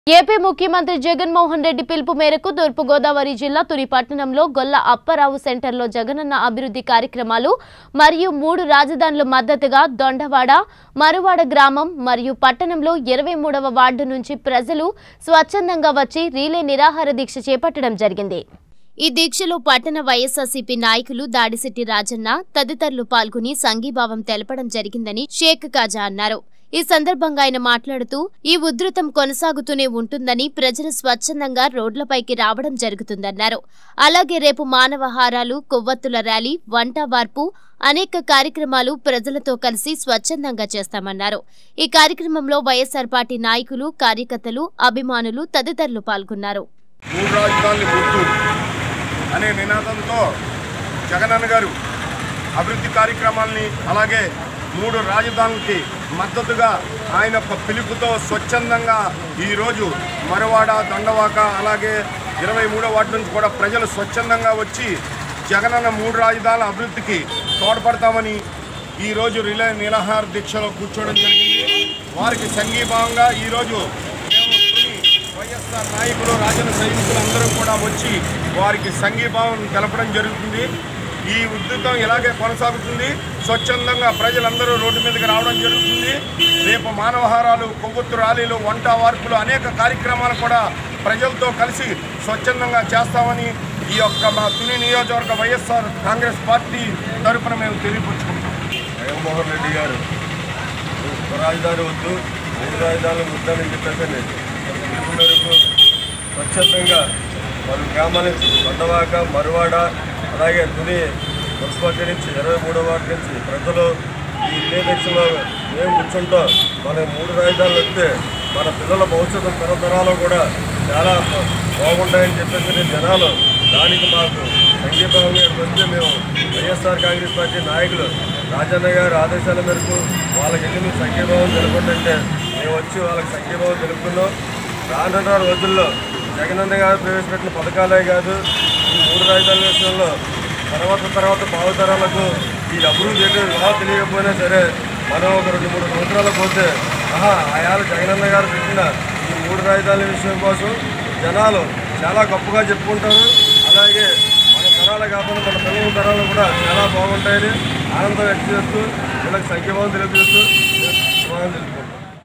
AP ముఖ్యమంత్రి జగన్మోహన్ రెడ్డి పిలుపు మేరకు తూర్పుగోదావరి జిల్లా తుని పట్టణంలో గొల్ల అప్పారావు సెంటర్లో జగనన్న అభివృద్ధి కార్యక్రమాలు మరియు మూడు రాజధానుల మద్దతుగా దొండవాడ మరువాడ గ్రామం మరియు పట్టణంలో ఇరవై మూడవ వార్డు నుంచి ప్రజలు స్వచ్ఛందంగా వచ్చి రీలే నిరాహార దీక్ష చేపట్టడం జరిగింది ఈ దీక్షలో పట్టణ వైఎస్ఆర్సీపీ నాయకులు దాడిశెట్టి రాజన్న తదితరులు పాల్గొని సంఘీభావం తెలపడం జరిగిందని షేక్ కాజా అన్నారు ఈ సందర్భంగా ఆయన మాట్లాడుతూ ఈ ఉధృతం కొనసాగుతూనే ఉంటుందని ప్రజలు స్వచ్ఛందంగా రోడ్లపైకి రావడం జరుగుతుందన్నారు అలాగే రేపు మానవహారాలు కొవ్వొత్తుల ర్యాలీ వంట వార్పు అనేక కార్యక్రమాలు ప్రజలతో కలిసి స్వచ్ఛందంగా చేస్తామన్నారు ఈ కార్యక్రమంలో వైఎస్ఆర్ పార్టీ నాయకులు కార్యకర్తలు అభిమానులు తదితరులు పాల్గొన్నారు మూడు రాజధానులు గుర్తు అనే నినాదంతో జగనన్న గారు అభివృద్ధి కార్యక్రమాల్ని అలాగే మూడు రాజధానులకి మద్దతుగా ఆయన ఒక పిలుపుతో స్వచ్ఛందంగా ఈరోజు మరవాడ దండవాక అలాగే ఇరవై మూడో వార్డు నుంచి కూడా ప్రజలు స్వచ్ఛందంగా వచ్చి జగనన్న మూడు రాజధానుల అభివృద్ధికి తోడ్పడతామని ఈరోజు రిలే నిరాహార దీక్షలో కూర్చోవడం జరిగింది వారికి సంఘీభావంగా ఈరోజు మేము తుని వైఎస్ఆర్ నాయకులు రాజన సైనికులు అందరూ కూడా వచ్చి వారికి సంఘీభావం తెలపడం జరుగుతుంది ఈ ఉద్యుతం ఇలాగే కొనసాగుతుంది స్వచ్ఛందంగా ప్రజలందరూ రోడ్డు మీదకి రావడం జరుగుతుంది రేపు మానవహారాలు కొవ్వొత్తు ర్యాలీలు వంట వార్పులు అనేక కార్యక్రమాలు కూడా ప్రజలతో కలిసి స్వచ్ఛందంగా చేస్తామని ఈ యొక్క మా తుని నియోజకవర్గ వైఎస్ఆర్ కాంగ్రెస్ పార్టీ తరఫున మేము తెలియపరుచుకుంటాం జగన్మోహన్ రెడ్డి గారు ఉప రాజధాని వద్దు మూడు రాజధానులు వద్దని చెప్పేసి పిలుపు మేరకు స్వచ్ఛందంగా పలు గ్రామాల నుంచి కొండవాక మరువాడ అలాగే తుని మున్సిపాలిటీ నుంచి ఇరవై మూడో వార్డు నుంచి ప్రజలు ఈ రిలేదక్షలో మేము కూర్చుంటాం మన మూడు రాజధానులు వస్తే మన పిల్లల భవిష్యత్తు తరతరాలు కూడా చాలా బాగుంటాయని చెప్పేసి జనాలు దానికి మాకు సంఘీభావంగా వస్తే మేము వైఎస్ఆర్ కాంగ్రెస్ పార్టీ నాయకులు రాజన్న గారి ఆదేశాల మేరకు వాళ్ళకి వెళ్ళి మేము సంఘీభావం తెలుపుకుంటుంటే మేము వచ్చి వాళ్ళకి సంఘీభావం తెలుపుకున్నాం రానున్న రోజుల్లో జగనన్న గారు ప్రవేశపెట్టిన పథకాలే కాదు ఈ మూడు రాజధానుల విషయంలో తర్వాత తర్వాత భావితరాలకు ఈ అభివృద్ధి ఏంటో ఎలా తెలియకపోయినా సరే మనం ఒక రెండు మూడు సంవత్సరాలు పోతే ఆహా ఆయాలు జగనన్న గారు పెట్టిన ఈ మూడు రాజధానుల విషయం కోసం జనాలు చాలా గొప్పగా చెప్పుకుంటారు అలాగే మన తరాలు కాకుండా మన పిల్లల తరాలు కూడా చాలా బాగుంటాయని ఆనందం వ్యక్తం చేస్తూ వీళ్ళకి సంఖ్యభావం తెలియజేస్తూ శుభాకాంక్షలు తెలుపుకుంటున్నాను.